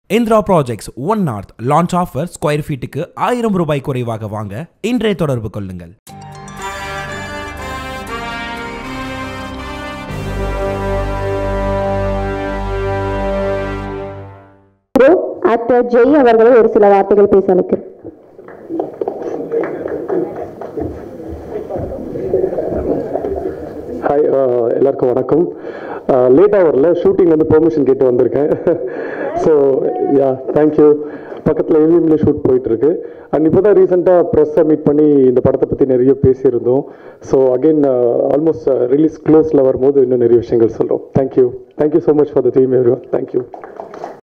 Indira projects one north launch offer square ஃபீட்டுக்கு ஆயிரம் ரூபாய் குறைவாக வாங்க இன்றைய தொடர்பு கொள்ளுங்கள் இதோ ஆக்டர் ஜெய் அவர்களை ஒரு சில வார்த்தைகள் பேச அழைக்கிறேன் ஹாய் எல்லாருக்கும் வணக்கம் லேட்டாக வரல ஷூட்டிங் வந்து பெர்மிஷன் கேட்டு வந்திருக்கேன் ஸோ யா தேங்க்யூ பக்கத்தில் எவிஎம்ல ஷூட் போயிட்டு இருக்கு அண்ட் இப்போ தான் ரீசெண்டாக ப்ரெஸ்ஸை மீட் பண்ணி இந்த படத்தை பற்றி நிறைய பேசியிருந்தோம் ஸோ அகெயின் ஆல்மோஸ்ட் ரிலீஸ் க்ளோஸில் வரும்போது இன்னும் நிறைய விஷயங்கள் சொல்கிறோம் thank you thank you so much for the team everyone thank you